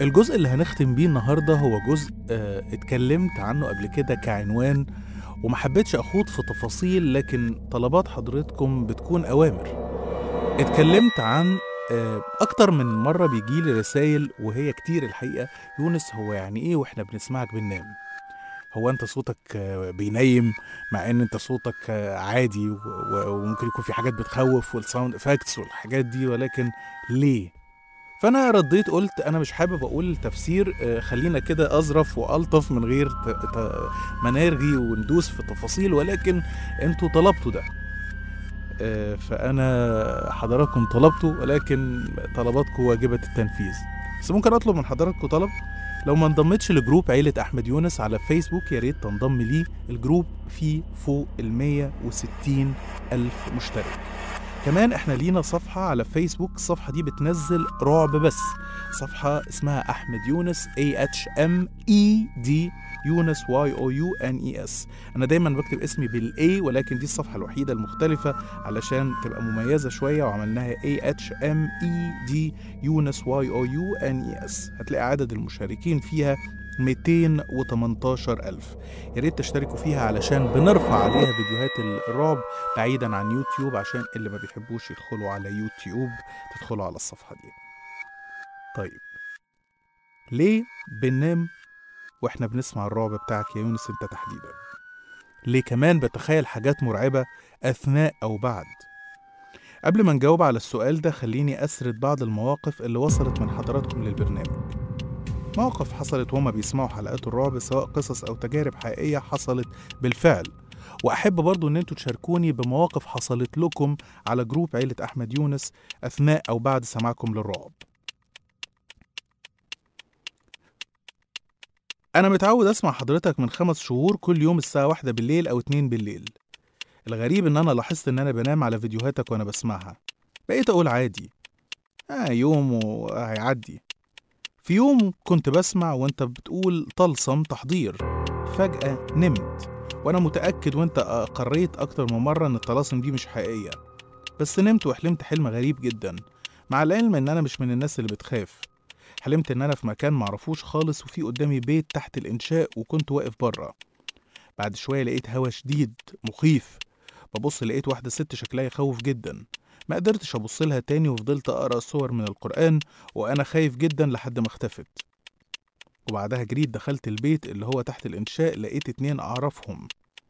الجزء اللي هنختم بيه النهارده هو جزء آه، اتكلمت عنه قبل كده كعنوان وما حبيتش اخوض في تفاصيل لكن طلبات حضرتكم بتكون اوامر اتكلمت عن آه، اكتر من مره بيجيلي رسائل وهي كتير الحقيقه يونس هو يعني ايه واحنا بنسمعك بننام هو انت صوتك آه، بينيم مع ان انت صوتك آه، عادي و- و- وممكن يكون في حاجات بتخوف والساوند افكتس والحاجات دي ولكن ليه فانا رديت قلت انا مش حابب اقول تفسير آه، خلينا كده اظرف والطف من غير ت- ت- ما نرغي وندوس في تفاصيل ولكن انتوا طلبتوا ده آه، فانا حضراتكم طلبتوا ولكن طلباتكم واجبة التنفيذ بس ممكن اطلب من حضراتكم طلب لو ما انضمتش لجروب عيلة أحمد يونس على فيسبوك يا ريت تنضم ليه الجروب فيه فوق ال 160 ألف مشترك كمان احنا لينا صفحة على فيسبوك الصفحة دي بتنزل رعب بس صفحة اسمها أحمد يونس A H M E D يونس Y O U N E S أنا دايما بكتب اسمي بالA ولكن دي الصفحة الوحيدة المختلفة علشان تبقى مميزة شوية وعملناها A H M E D يونس Y O U N E S هتلاقي عدد المشاركين فيها 218 ألف يا ريت تشتركوا فيها علشان بنرفع عليها فيديوهات الرعب بعيدا عن يوتيوب عشان اللي ما بيحبوش يدخلوا على يوتيوب تدخلوا على الصفحة دي طيب ليه بننام واحنا بنسمع الرعب بتاعك يا يونس انت تحديدا ليه كمان بتخيل حاجات مرعبة أثناء أو بعد قبل ما نجاوب على السؤال ده خليني أسرد بعض المواقف اللي وصلت من حضراتكم للبرنامج مواقف حصلت وهما بيسمعوا حلقات الرعب سواء قصص أو تجارب حقيقية حصلت بالفعل وأحب برضو إن انتوا تشاركوني بمواقف حصلت لكم على جروب عيلة أحمد يونس أثناء أو بعد سماعكم للرعب أنا متعود أسمع حضرتك من خمس شهور كل يوم الساعة واحدة بالليل أو اتنين بالليل الغريب إن أنا لاحظت إن أنا بنام على فيديوهاتك وأنا بسمعها بقيت أقول عادي آه يوم وهيعدي في يوم كنت بسمع وانت بتقول طلسم تحضير فجأة نمت وانا متأكد وانت قريت اكتر من مرة ان الطلاسم دي مش حقيقية بس نمت وحلمت حلم غريب جدا مع العلم ان انا مش من الناس اللي بتخاف حلمت ان انا في مكان معرفوش خالص وفي قدامي بيت تحت الانشاء وكنت واقف بره بعد شوية لقيت هوا شديد مخيف ببص لقيت واحدة ست شكلها يخوف جدا ما قدرتش ابص لها تاني وفضلت اقرا صور من القرآن وانا خايف جدا لحد ما اختفت وبعدها جريت دخلت البيت اللي هو تحت الانشاء لقيت اتنين اعرفهم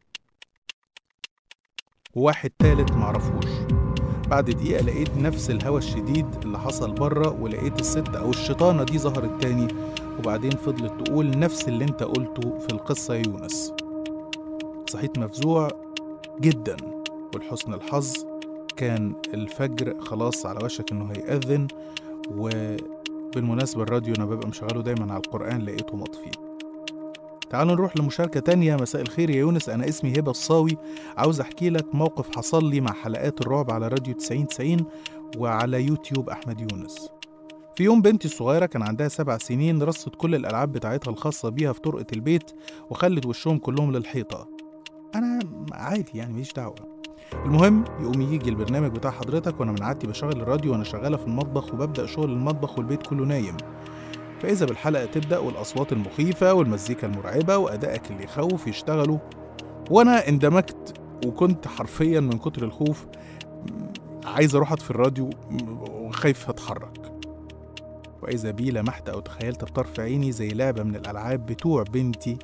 وواحد تالت معرفوش بعد دقيقة لقيت نفس الهوا الشديد اللي حصل بره ولقيت الست أو الشيطانة دي ظهرت تاني وبعدين فضلت تقول نفس اللي انت قلته في القصة يا يونس صحيت مفزوع جدا ولحسن الحظ كان الفجر خلاص على وشك انه هيأذن وبالمناسبة الراديو انا ببقى مشغله دايما على القرآن لقيته مطفي تعالوا نروح لمشاركة تانية مساء الخير يا يونس أنا اسمي هبة الصاوي عاوز أحكي لك موقف حصل لي مع حلقات الرعب على راديو 90 وعلى يوتيوب أحمد يونس في يوم بنتي الصغيرة كان عندها سبع سنين رصت كل الألعاب بتاعتها الخاصة بيها في طرقة البيت وخلت وشهم كلهم للحيطة أنا عادي يعني ماليش دعوة المهم يقوم يجي البرنامج بتاع حضرتك وانا من عادتي بشغل الراديو وانا شغاله في المطبخ وببدا شغل المطبخ والبيت كله نايم فاذا بالحلقه تبدا والاصوات المخيفه والمزيكا المرعبه وادائك اللي يخوف يشتغلوا وانا اندمجت وكنت حرفيا من كتر الخوف عايز اروح في الراديو وخايف اتحرك واذا بي لمحت او تخيلت بطرف عيني زي لعبه من الالعاب بتوع بنتي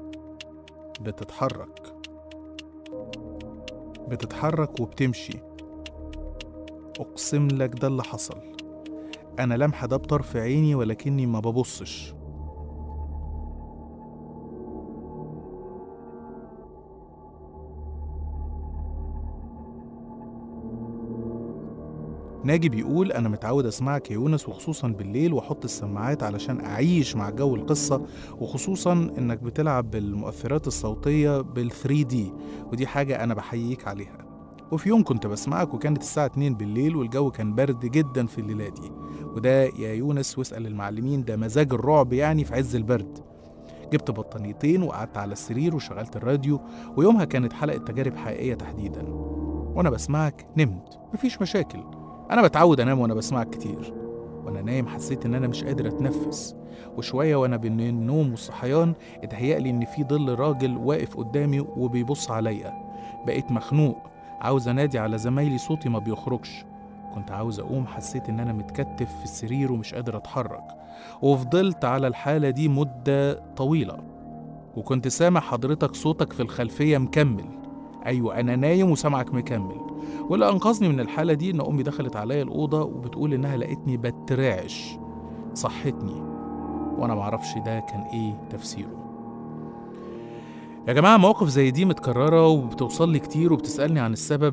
بتتحرك بتتحرك وبتمشي أقسم لك ده اللي حصل أنا لمحة ده بطرف عيني ولكني ما ببصش ناجي بيقول أنا متعود أسمعك يا يونس وخصوصا بالليل وأحط السماعات علشان أعيش مع جو القصة وخصوصا إنك بتلعب بالمؤثرات الصوتية بال 3 دي ودي حاجة أنا بحييك عليها وفي يوم كنت بسمعك وكانت الساعة 2 بالليل والجو كان برد جدا في الليلة دي وده يا يونس واسأل المعلمين ده مزاج الرعب يعني في عز البرد جبت بطانيتين وقعدت على السرير وشغلت الراديو ويومها كانت حلقة تجارب حقيقية تحديدا وأنا بسمعك نمت مفيش مشاكل أنا بتعود أنام وأنا بسمعك كتير وانا نايم حسيت ان انا مش قادر اتنفس وشويه وانا بين النوم والصحيان اتهيألي ان في ظل راجل واقف قدامي وبيبص عليا بقيت مخنوق عاوز انادي على زمايلي صوتي ما بيخرجش كنت عاوز اقوم حسيت ان انا متكتف في السرير ومش قادر اتحرك وفضلت على الحاله دي مده طويله وكنت سامع حضرتك صوتك في الخلفيه مكمل ايوه انا نايم وسامعك مكمل واللي انقذني من الحاله دي ان امي دخلت عليا الاوضه وبتقول انها لقيتني بترعش صحتني وانا معرفش ده كان ايه تفسيره يا جماعه مواقف زي دي متكرره وبتوصل لي كتير وبتسالني عن السبب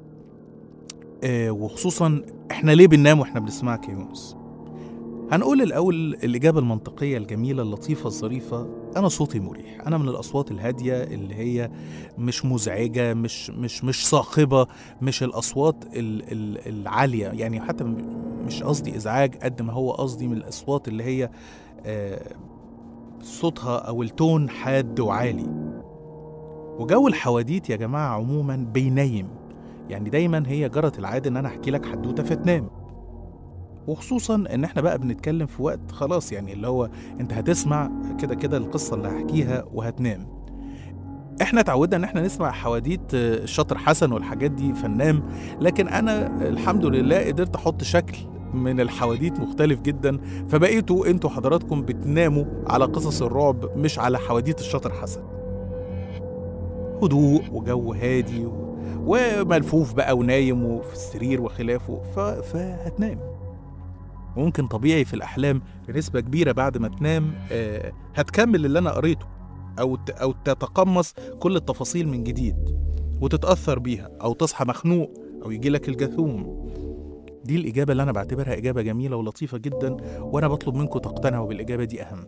آه وخصوصا احنا ليه بننام واحنا بنسمعك يا يونس هنقول الأول الإجابة المنطقية الجميلة اللطيفة الظريفة أنا صوتي مريح أنا من الأصوات الهادية اللي هي مش مزعجة مش مش مش صاخبة مش الأصوات ال- ال- العالية يعني حتى م- مش قصدي إزعاج قد ما هو قصدي من الأصوات اللي هي آه، صوتها أو التون حاد وعالي وجو الحواديت يا جماعة عموما بينيم يعني دايما هي جرت العادة إن أنا أحكي لك حدوتة فتنام وخصوصا ان احنا بقى بنتكلم في وقت خلاص يعني اللي هو انت هتسمع كده كده القصه اللي هحكيها وهتنام احنا اتعودنا ان احنا نسمع حواديت آه، الشاطر حسن والحاجات دي فننام لكن انا الحمد لله قدرت احط شكل من الحواديت مختلف جدا فبقيتوا انتوا حضراتكم بتناموا على قصص الرعب مش على حواديت الشاطر حسن هدوء وجو هادي و... وملفوف بقى ونايم وفي السرير وخلافه ف... فهتنام ممكن طبيعي في الأحلام بنسبة كبيرة بعد ما تنام آه، هتكمل اللي أنا قريته أو ت- أو تتقمص كل التفاصيل من جديد وتتأثر بيها أو تصحى مخنوق أو يجي لك الجاثوم دي الإجابة اللي أنا بعتبرها إجابة جميلة ولطيفة جدا وأنا بطلب منكم تقتنعوا بالإجابة دي أهم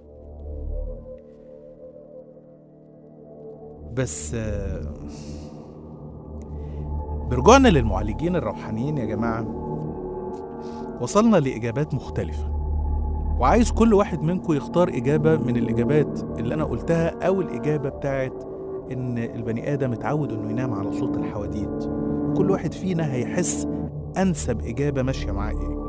بس آه، برجوعنا للمعالجين الروحانيين يا جماعه وصلنا لإجابات مختلفة وعايز كل واحد منكم يختار إجابة من الإجابات اللي أنا قلتها أو الإجابة بتاعت إن البني آدم اتعود إنه ينام على صوت الحواديت كل واحد فينا هيحس أنسب إجابة ماشية معاه إيه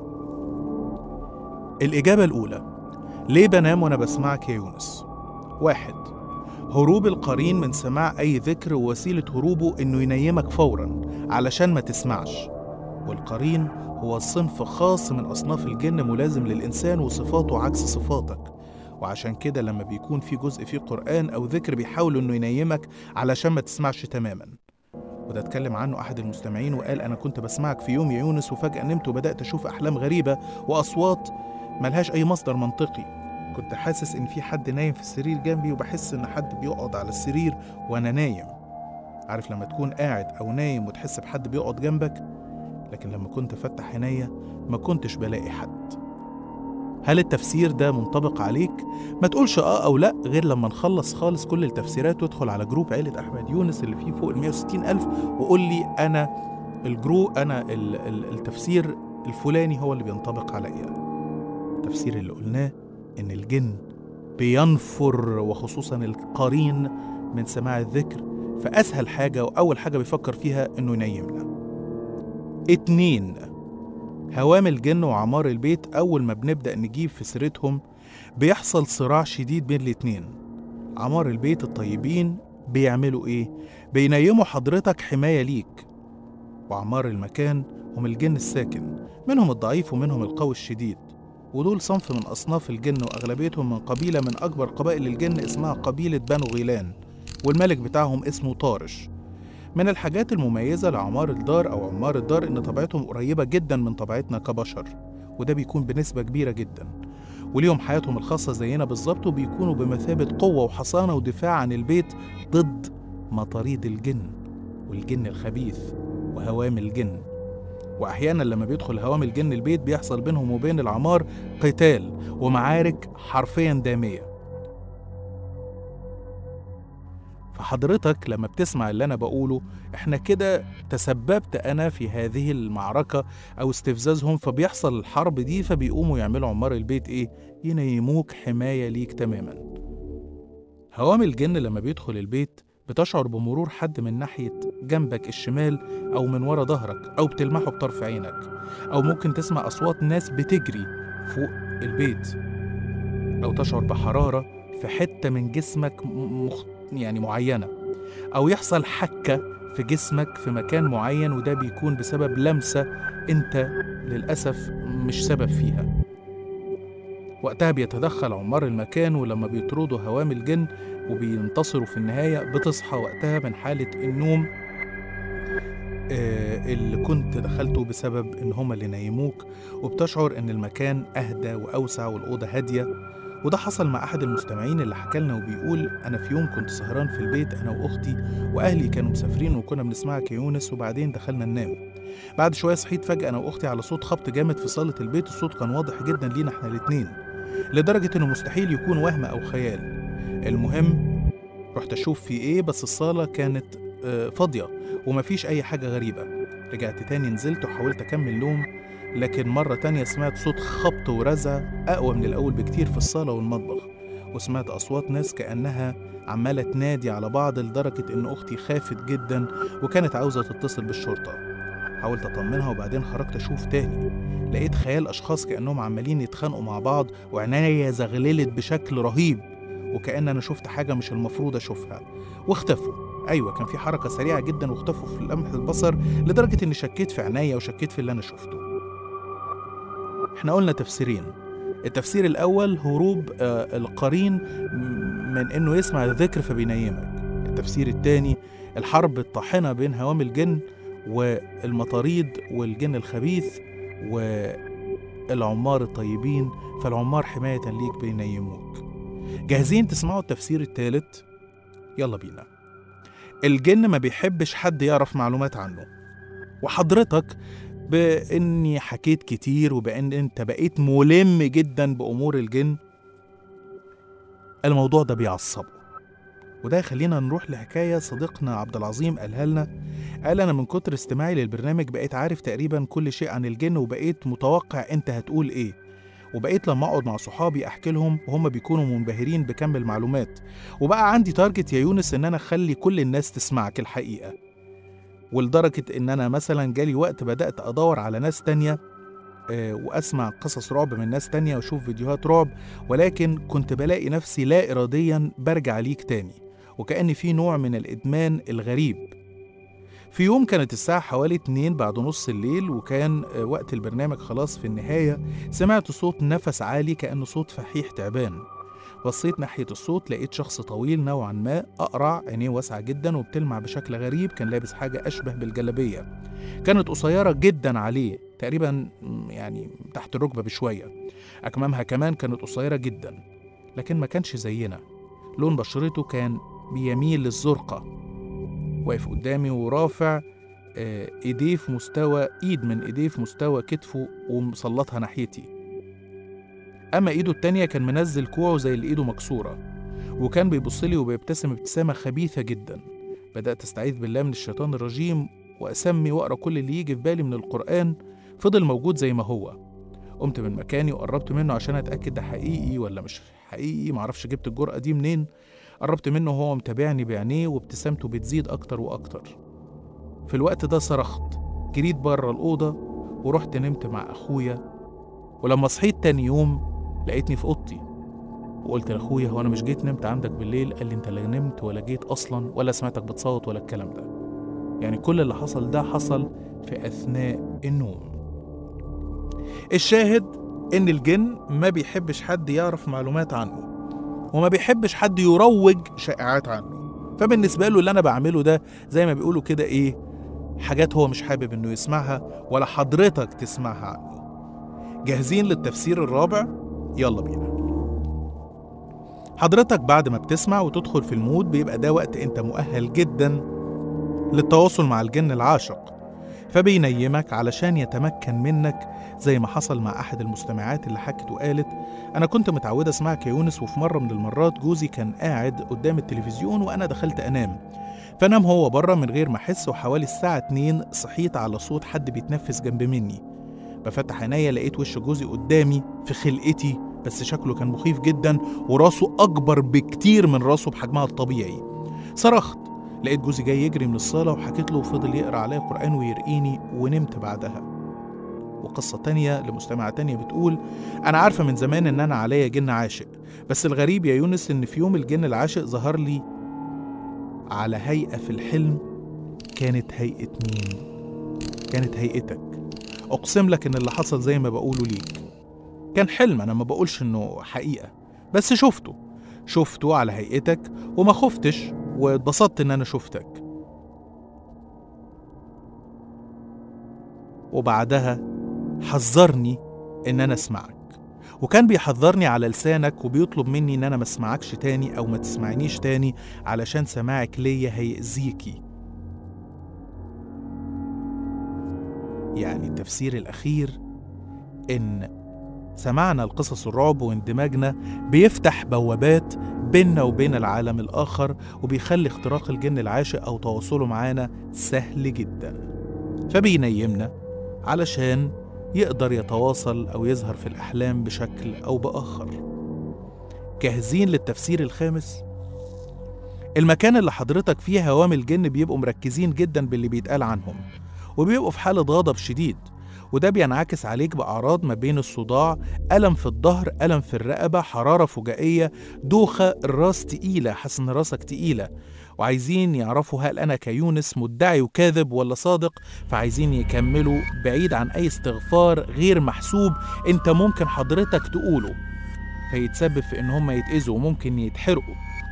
الإجابة الأولى ليه بنام وأنا بسمعك يا يونس؟ واحد هروب القرين من سماع أي ذكر ووسيلة هروبه إنه ينيمك فورا علشان ما تسمعش والقرين هو صنف خاص من أصناف الجن ملازم للإنسان وصفاته عكس صفاتك وعشان كده لما بيكون في جزء فيه قرآن أو ذكر بيحاول إنه ينيمك علشان ما تسمعش تماما وده اتكلم عنه أحد المستمعين وقال أنا كنت بسمعك في يوم يا يونس وفجأة نمت وبدأت أشوف أحلام غريبة وأصوات ملهاش أي مصدر منطقي كنت حاسس إن في حد نايم في السرير جنبي وبحس إن حد بيقعد على السرير وأنا نايم عارف لما تكون قاعد أو نايم وتحس بحد بيقعد جنبك لكن لما كنت فتح عينيا ما كنتش بلاقي حد هل التفسير ده منطبق عليك؟ ما تقولش اه او لا غير لما نخلص خالص كل التفسيرات وادخل على جروب عيلة احمد يونس اللي فيه فوق ال 160 الف وقول لي انا الجرو انا ال ال التفسير الفلاني هو اللي بينطبق عليا التفسير اللي قلناه ان الجن بينفر وخصوصا القرين من سماع الذكر فاسهل حاجه واول حاجه بيفكر فيها انه ينيمنا اتنين هوام الجن وعمار البيت أول ما بنبدأ نجيب في سيرتهم بيحصل صراع شديد بين الاتنين عمار البيت الطيبين بيعملوا إيه؟ بينيموا حضرتك حماية ليك وعمار المكان هم الجن الساكن منهم الضعيف ومنهم القوي الشديد ودول صنف من أصناف الجن وأغلبيتهم من قبيلة من أكبر قبائل الجن اسمها قبيلة بنو غيلان والملك بتاعهم اسمه طارش من الحاجات المميزة لعمار الدار أو عمار الدار إن طبيعتهم قريبة جدا من طبيعتنا كبشر وده بيكون بنسبة كبيرة جدا وليهم حياتهم الخاصة زينا بالظبط وبيكونوا بمثابة قوة وحصانة ودفاع عن البيت ضد مطاريد الجن والجن الخبيث وهوام الجن وأحيانا لما بيدخل هوام الجن البيت بيحصل بينهم وبين العمار قتال ومعارك حرفيا دامية فحضرتك لما بتسمع اللي انا بقوله احنا كده تسببت انا في هذه المعركة او استفزازهم فبيحصل الحرب دي فبيقوموا يعملوا عمار البيت ايه ينيموك حماية ليك تماما هوام الجن لما بيدخل البيت بتشعر بمرور حد من ناحية جنبك الشمال أو من ورا ظهرك أو بتلمحه بطرف عينك أو ممكن تسمع أصوات ناس بتجري فوق البيت أو تشعر بحرارة في حتة من جسمك م- مخ... يعني معينة أو يحصل حكة في جسمك في مكان معين وده بيكون بسبب لمسة أنت للأسف مش سبب فيها وقتها بيتدخل عمار المكان ولما بيطردوا هوام الجن وبينتصروا في النهاية بتصحى وقتها من حالة النوم آه، اللي كنت دخلته بسبب ان هما اللي نيموك وبتشعر ان المكان اهدى واوسع والاوضه هاديه وده حصل مع احد المستمعين اللي حكى لنا وبيقول انا في يوم كنت سهران في البيت انا واختي واهلي كانوا مسافرين وكنا بنسمعك يا يونس وبعدين دخلنا ننام بعد شويه صحيت فجاه انا واختي على صوت خبط جامد في صاله البيت الصوت كان واضح جدا لينا احنا الاتنين لدرجه انه مستحيل يكون وهم او خيال المهم رحت اشوف في ايه بس الصاله كانت آه، فاضيه ومفيش اي حاجه غريبه رجعت تاني نزلت وحاولت اكمل نوم لكن مرة تانية سمعت صوت خبط ورزع أقوى من الأول بكتير في الصالة والمطبخ وسمعت أصوات ناس كأنها عمالة تنادي على بعض لدرجة إن أختي خافت جدا وكانت عاوزة تتصل بالشرطة حاولت أطمنها وبعدين خرجت أشوف تاني لقيت خيال أشخاص كأنهم عمالين يتخانقوا مع بعض وعناية زغللت بشكل رهيب وكأن أنا شفت حاجة مش المفروض أشوفها واختفوا أيوة كان في حركة سريعة جدا واختفوا في لمح البصر لدرجة إني شكيت في عينيا وشكيت في اللي أنا شفته احنا قلنا تفسيرين التفسير الأول هروب آه، القرين من إنه يسمع الذكر فبينيمك التفسير الثاني الحرب الطاحنة بين هوام الجن والمطاريد والجن الخبيث والعمار الطيبين فالعمار حماية ليك بينيموك جاهزين تسمعوا التفسير الثالث يلا بينا الجن ما بيحبش حد يعرف معلومات عنه وحضرتك باني حكيت كتير وبان انت بقيت ملم جدا بامور الجن الموضوع ده بيعصبه وده يخلينا نروح لحكاية صديقنا عبد العظيم قالها لنا قال أنا من كتر استماعي للبرنامج بقيت عارف تقريبا كل شيء عن الجن وبقيت متوقع أنت هتقول إيه وبقيت لما أقعد مع صحابي أحكي لهم وهم بيكونوا منبهرين بكم المعلومات وبقى عندي تارجت يا يونس إن أنا أخلي كل الناس تسمعك الحقيقة ولدرجة إن أنا مثلا جالي وقت بدأت أدور على ناس تانية آه، وأسمع قصص رعب من ناس تانية وأشوف فيديوهات رعب ولكن كنت بلاقي نفسي لا إراديا برجع ليك تاني وكأن في نوع من الإدمان الغريب في يوم كانت الساعة حوالي 2 بعد نص الليل وكان آه، وقت البرنامج خلاص في النهاية سمعت صوت نفس عالي كأنه صوت فحيح تعبان بصيت ناحية الصوت لقيت شخص طويل نوعا ما أقرع عينيه واسعة جدا وبتلمع بشكل غريب كان لابس حاجة أشبه بالجلابية كانت قصيرة جدا عليه تقريبا م، يعني تحت الركبة بشوية أكمامها كمان كانت قصيرة جدا لكن ما كانش زينا لون بشرته كان بيميل للزرقة واقف قدامي ورافع آه، ايديه في مستوى ايد من ايديه في مستوى كتفه ومسلطها ناحيتي اما ايده التانية كان منزل كوعه زي اللي ايده مكسورة وكان بيبص لي وبيبتسم ابتسامة خبيثة جدا بدأت استعيذ بالله من الشيطان الرجيم واسمي واقرا كل اللي يجي في بالي من القرآن فضل موجود زي ما هو قمت من مكاني وقربت منه عشان اتاكد ده حقيقي ولا مش حقيقي معرفش جبت الجرأة دي منين قربت منه وهو متابعني بعينيه وابتسامته بتزيد أكتر وأكتر في الوقت ده صرخت جريت بره الأوضة ورحت نمت مع أخويا ولما صحيت تاني يوم لقيتني في أوضتي وقلت لأخويا هو أنا مش جيت نمت عندك بالليل قال لي أنت لا نمت ولا جيت أصلا ولا سمعتك بتصوت ولا الكلام ده يعني كل اللي حصل ده حصل في أثناء النوم الشاهد إن الجن ما بيحبش حد يعرف معلومات عنه وما بيحبش حد يروج شائعات عنه فبالنسبة له اللي أنا بعمله ده زي ما بيقولوا كده إيه حاجات هو مش حابب إنه يسمعها ولا حضرتك تسمعها عنه جاهزين للتفسير الرابع؟ يلا بينا حضرتك بعد ما بتسمع وتدخل في المود بيبقى ده وقت انت مؤهل جدا للتواصل مع الجن العاشق فبينيمك علشان يتمكن منك زي ما حصل مع أحد المستمعات اللي حكت وقالت أنا كنت متعودة أسمعك يا يونس وفي مرة من المرات جوزي كان قاعد قدام التلفزيون وأنا دخلت أنام فنام هو بره من غير ما أحس وحوالي الساعة 2 صحيت على صوت حد بيتنفس جنب مني بفتح عينيا لقيت وش جوزي قدامي في خلقتي بس شكله كان مخيف جدا وراسه أكبر بكتير من راسه بحجمها الطبيعي صرخت لقيت جوزي جاي يجري من الصالة وحكيت له وفضل يقرأ عليا قرآن ويرقيني ونمت بعدها وقصة تانية لمستمعة تانية بتقول أنا عارفة من زمان إن أنا عليا جن عاشق بس الغريب يا يونس إن في يوم الجن العاشق ظهر لي على هيئة في الحلم كانت هيئة مين؟ كانت هيئتك أقسم لك إن اللي حصل زي ما بقوله ليك كان حلم أنا ما بقولش إنه حقيقة بس شفته شفته على هيئتك وما خفتش واتبسطت إن أنا شفتك وبعدها حذرني إن أنا أسمعك وكان بيحذرني على لسانك وبيطلب مني إن أنا ما أسمعكش تاني أو ما تسمعنيش تاني علشان سماعك ليا هيأذيكي يعني التفسير الأخير إن سمعنا القصص الرعب واندماجنا بيفتح بوابات بيننا وبين العالم الآخر وبيخلي اختراق الجن العاشق أو تواصله معانا سهل جدا فبينيمنا علشان يقدر يتواصل أو يظهر في الأحلام بشكل أو بآخر جاهزين للتفسير الخامس؟ المكان اللي حضرتك فيه هوام الجن بيبقوا مركزين جدا باللي بيتقال عنهم وبيبقوا في حالة غضب شديد وده بينعكس عليك بأعراض ما بين الصداع ألم في الظهر ألم في الرقبة حرارة فجائية دوخة الراس تقيلة حاسس إن راسك تقيلة وعايزين يعرفوا هل أنا كيونس مدعي وكاذب ولا صادق فعايزين يكملوا بعيد عن أي استغفار غير محسوب أنت ممكن حضرتك تقوله فيتسبب في إن هم يتأذوا وممكن يتحرقوا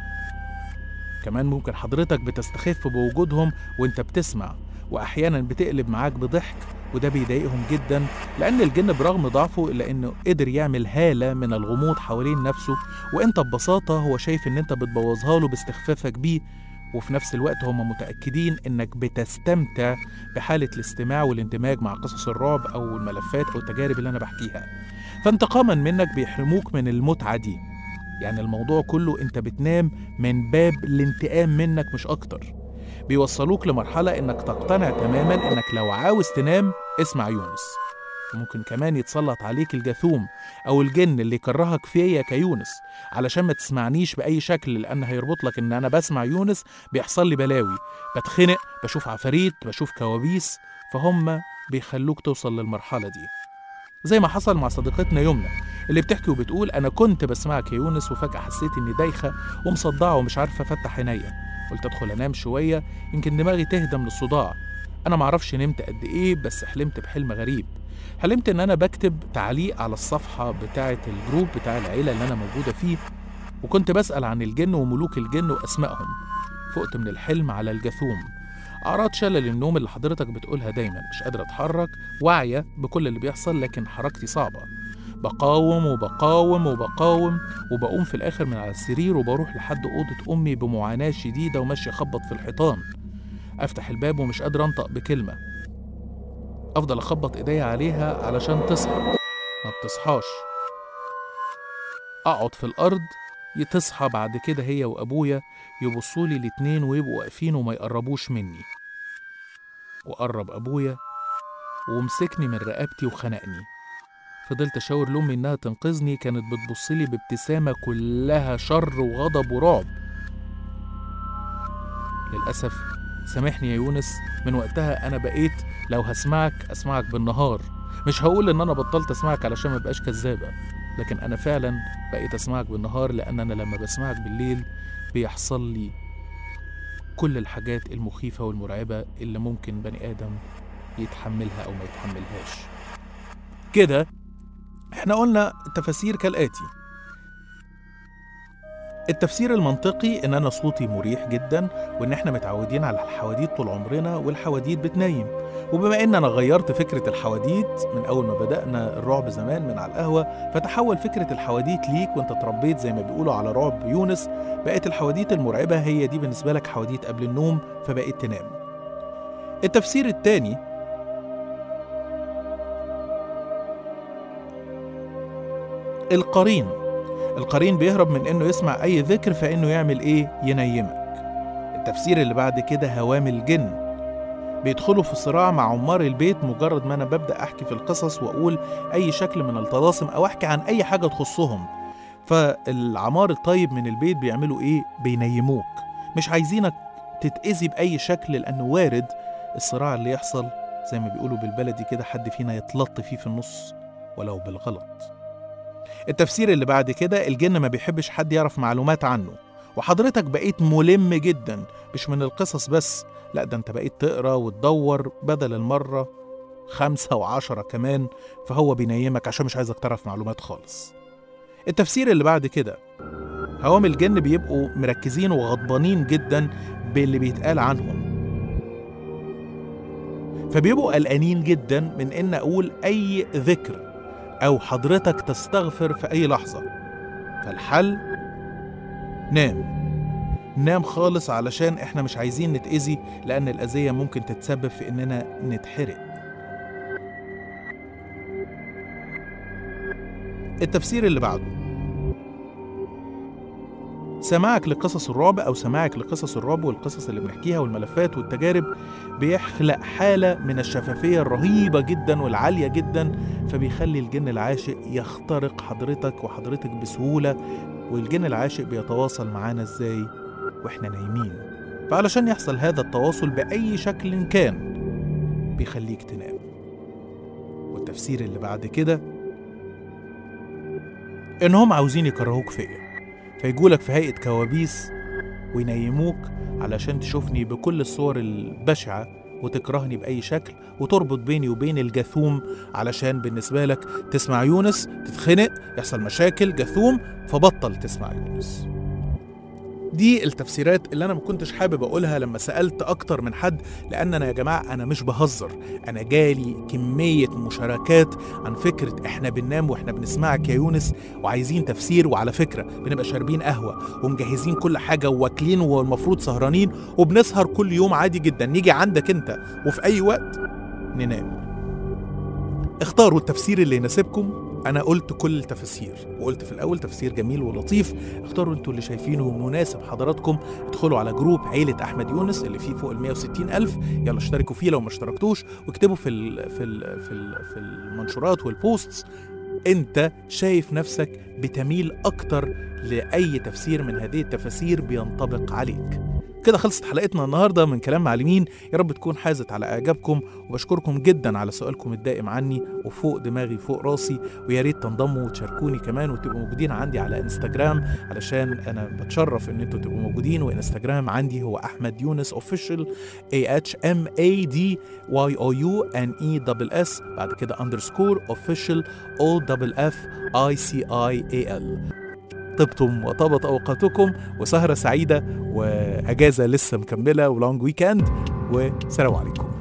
كمان ممكن حضرتك بتستخف بوجودهم وانت بتسمع واحيانا بتقلب معاك بضحك وده بيضايقهم جدا لان الجن برغم ضعفه الا انه قدر يعمل هاله من الغموض حوالين نفسه وانت ببساطه هو شايف ان انت بتبوظها له باستخفافك بيه وفي نفس الوقت هم متاكدين انك بتستمتع بحاله الاستماع والاندماج مع قصص الرعب او الملفات او التجارب اللي انا بحكيها فانتقاما منك بيحرموك من المتعه دي يعني الموضوع كله انت بتنام من باب الانتقام منك مش اكتر بيوصلوك لمرحلة انك تقتنع تماما انك لو عاوز تنام اسمع يونس وممكن كمان يتسلط عليك الجاثوم او الجن اللي يكرهك فيا كيونس علشان ما تسمعنيش باي شكل لان هيربط لك ان انا بسمع يونس بيحصل لي بلاوي بتخنق بشوف عفاريت بشوف كوابيس فهم بيخلوك توصل للمرحلة دي زي ما حصل مع صديقتنا يمنى اللي بتحكي وبتقول انا كنت بسمعك يا يونس وفجأة حسيت اني دايخة ومصدعة ومش عارفة افتح عينيا قلت ادخل انام شوية يمكن دماغي تهدى من الصداع انا معرفش نمت قد ايه بس حلمت بحلم غريب حلمت ان انا بكتب تعليق على الصفحة بتاعة الجروب بتاع العيلة اللي انا موجودة فيه وكنت بسأل عن الجن وملوك الجن واسمائهم فقت من الحلم على الجاثوم أعراض شلل النوم اللي حضرتك بتقولها دايما مش قادر أتحرك واعية بكل اللي بيحصل لكن حركتي صعبة بقاوم وبقاوم وبقاوم وبقوم في الآخر من على السرير وبروح لحد أوضة أمي بمعاناة شديدة وماشي أخبط في الحيطان أفتح الباب ومش قادر أنطق بكلمة أفضل أخبط إيديا عليها علشان تصحى ما بتصحاش أقعد في الأرض تصحى بعد كده هي وأبويا يبصولي الاتنين ويبقوا واقفين وما يقربوش مني وقرب أبويا ومسكني من رقبتي وخنقني فضلت أشاور لأمي إنها تنقذني كانت بتبصلي بابتسامة كلها شر وغضب ورعب للأسف سامحني يا يونس من وقتها أنا بقيت لو هسمعك أسمعك بالنهار مش هقول إن أنا بطلت أسمعك علشان ما بقاش كذابة لكن أنا فعلا بقيت أسمعك بالنهار لأن أنا لما بسمعك بالليل بيحصل لي كل الحاجات المخيفة والمرعبة اللي ممكن بني آدم يتحملها أو ما يتحملهاش كده احنا قلنا التفاسير كالآتي التفسير المنطقي ان انا صوتي مريح جدا وان احنا متعودين على الحواديت طول عمرنا والحواديت بتنيم وبما ان انا غيرت فكره الحواديت من اول ما بدانا الرعب زمان من على القهوه فتحول فكره الحواديت ليك وانت اتربيت زي ما بيقولوا على رعب يونس بقت الحواديت المرعبه هي دي بالنسبه لك حواديت قبل النوم فبقيت تنام التفسير الثاني القرين القرين بيهرب من انه يسمع اي ذكر فانه يعمل ايه ينيمك التفسير اللي بعد كده هوام الجن بيدخلوا في صراع مع عمار البيت مجرد ما انا ببدا احكي في القصص واقول اي شكل من الطلاسم او احكي عن اي حاجه تخصهم فالعمار الطيب من البيت بيعملوا ايه بينيموك مش عايزينك تتأذي بأي شكل لأنه وارد الصراع اللي يحصل زي ما بيقولوا بالبلدي كده حد فينا يتلط فيه في النص ولو بالغلط التفسير اللي بعد كده الجن ما بيحبش حد يعرف معلومات عنه وحضرتك بقيت ملم جدا مش من القصص بس لا ده انت بقيت تقرا وتدور بدل المرة خمسة وعشرة كمان فهو بينيمك عشان مش عايزك تعرف معلومات خالص التفسير اللي بعد كده هوام الجن بيبقوا مركزين وغضبانين جدا باللي بيتقال عنهم فبيبقوا قلقانين جدا من ان اقول اي ذكر او حضرتك تستغفر في اي لحظه فالحل نام نام خالص علشان احنا مش عايزين نتأذي لان الاذيه ممكن تتسبب في اننا نتحرق التفسير اللي بعده سماعك لقصص الرعب او سماعك لقصص الرعب والقصص اللي بنحكيها والملفات والتجارب بيخلق حاله من الشفافيه الرهيبه جدا والعاليه جدا فبيخلي الجن العاشق يخترق حضرتك وحضرتك بسهوله والجن العاشق بيتواصل معانا ازاي واحنا نايمين فعلشان يحصل هذا التواصل باي شكل كان بيخليك تنام والتفسير اللي بعد كده انهم عاوزين يكرهوك فيا فيجولك في هيئة كوابيس وينيموك علشان تشوفني بكل الصور البشعة وتكرهني بأي شكل وتربط بيني وبين الجاثوم علشان بالنسبة لك تسمع يونس تتخنق يحصل مشاكل جاثوم فبطل تسمع يونس دي التفسيرات اللي انا ما كنتش حابب اقولها لما سالت اكتر من حد لان انا يا جماعه انا مش بهزر انا جالي كميه مشاركات عن فكره احنا بننام واحنا بنسمعك يا يونس وعايزين تفسير وعلى فكره بنبقى شاربين قهوه ومجهزين كل حاجه وواكلين والمفروض سهرانين وبنسهر كل يوم عادي جدا نيجي عندك انت وفي اي وقت ننام اختاروا التفسير اللي يناسبكم انا قلت كل التفاسير وقلت في الاول تفسير جميل ولطيف اختاروا انتوا اللي شايفينه مناسب حضراتكم ادخلوا على جروب عيله احمد يونس اللي فيه فوق ال 160 الف يلا اشتركوا فيه لو ما اشتركتوش واكتبوا في ال في ال في, ال في المنشورات والبوستس انت شايف نفسك بتميل اكتر لاي تفسير من هذه التفاسير بينطبق عليك كده خلصت حلقتنا النهارده من كلام معلمين يا رب تكون حازت على اعجابكم وبشكركم جدا على سؤالكم الدائم عني وفوق دماغي فوق راسي ويا ريت تنضموا وتشاركوني كمان وتبقوا موجودين عندي على انستجرام علشان انا بتشرف ان انتوا تبقوا موجودين وانستجرام عندي هو احمد يونس اوفيشال اي اتش ام اي دي واي او يو ان اي دبل اس بعد كده اندرسكور اوفيشال او دبل اف اي سي اي اي ال طبتم وطابت اوقاتكم وسهره سعيده واجازه لسه مكمله ولونج ويكند والسلام عليكم